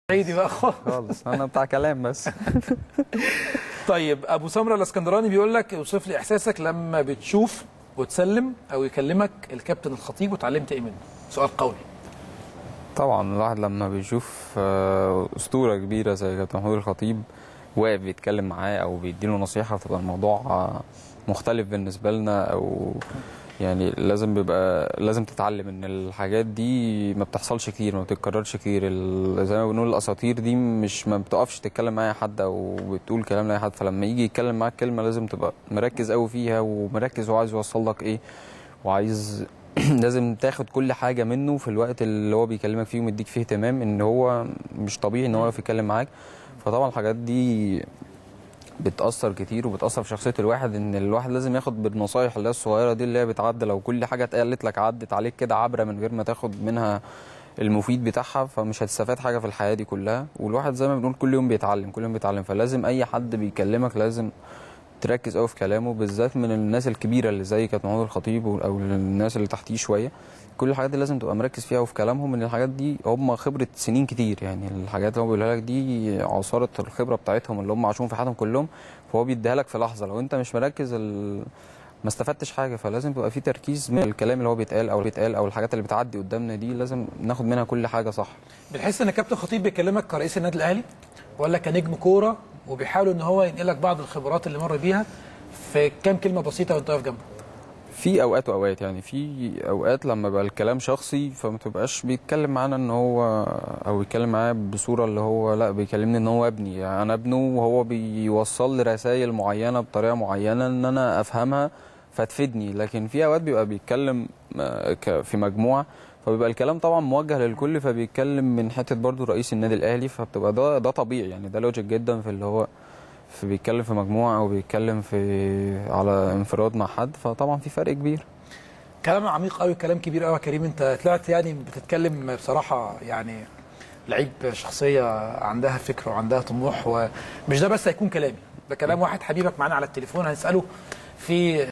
عيدي بقى خالص خالص انا بتاع كلام بس طيب ابو سمره الاسكندراني بيقول لك اوصف لي احساسك لما بتشوف وتسلم او يكلمك الكابتن الخطيب وتعلمت ايه منه سؤال قوي طبعا الواحد لما بيشوف آه، اسطوره كبيره زي كابتن محمود الخطيب واقف بيتكلم معاه او بيديله نصيحه بتبقى الموضوع آه، مختلف بالنسبه لنا او يعني لازم بيبقى لازم تتعلم ان الحاجات دي ما بتحصلش كتير ما بتتكررش كتير ال- زي ما بنقول الاساطير دي مش ما بتقفش تتكلم مع اي حد او بتقول كلام لاي حد فلما يجي يتكلم معاك كلمه لازم تبقى مركز قوي فيها ومركز وعايز يوصل لك ايه وعايز لازم تاخد كل حاجه منه في الوقت اللي هو بيكلمك فيه ومديك فيه اهتمام ان هو مش طبيعي ان هو يقف يتكلم معاك فطبعا الحاجات دي بتأثر كتير وبتأثر في شخصية الواحد إن الواحد لازم ياخد بالنصايح اللي هي الصغيرة دي اللي هي بتعدي لو كل حاجة اتقالت لك عدت عليك كده عبرة من غير ما تاخد منها المفيد بتاعها فمش هتستفاد حاجة في الحياة دي كلها والواحد زي ما بنقول كل يوم بيتعلم كل يوم بيتعلم فلازم أي حد بيكلمك لازم تركز قوي في كلامه بالذات من الناس الكبيرة اللي زي كابتن محمود الخطيب أو الناس اللي تحتيه شوية كل الحاجات دي لازم تبقى مركز فيها وفي كلامهم ان الحاجات دي هم خبره سنين كتير يعني الحاجات اللي هو بيقولها لك دي عصاره الخبره بتاعتهم اللي هم عاشوهم في حياتهم كلهم فهو بيديها لك في لحظه لو انت مش مركز ال... ما استفدتش حاجه فلازم يبقى في تركيز من الكلام اللي هو بيتقال او بيتقال او الحاجات اللي بتعدي قدامنا دي لازم ناخد منها كل حاجه صح بتحس ان كابتن خطيب بيكلمك كرئيس النادي الاهلي ولا كنجم كوره وبيحاول ان هو ينقلك بعض الخبرات اللي مر بيها في كام كلمه بسيطه وانت واقف جنبه في اوقات واوقات يعني في اوقات لما بقى الكلام شخصي فما تبقاش بيتكلم معانا ان هو او يتكلم معايا بصوره اللي هو لا بيكلمني ان هو ابني يعني انا ابنه وهو بيوصل لي رسائل معينه بطريقه معينه ان انا افهمها فتفيدني لكن في اوقات بيبقى بيتكلم آه، ك- في مجموعه فبيبقى الكلام طبعا موجه للكل فبيتكلم من حته برضو رئيس النادي الاهلي فبتبقى ده ده طبيعي يعني ده لوجيك جدا في اللي هو في بيتكلم في مجموعه او بيتكلم في على انفراد مع حد فطبعا في فرق كبير كلام عميق قوي كلام كبير قوي يا كريم انت طلعت يعني بتتكلم بصراحه يعني لعيب شخصيه عندها فكر وعندها طموح ومش ده بس هيكون كلامي ده كلام واحد حبيبك معانا على التليفون هنساله في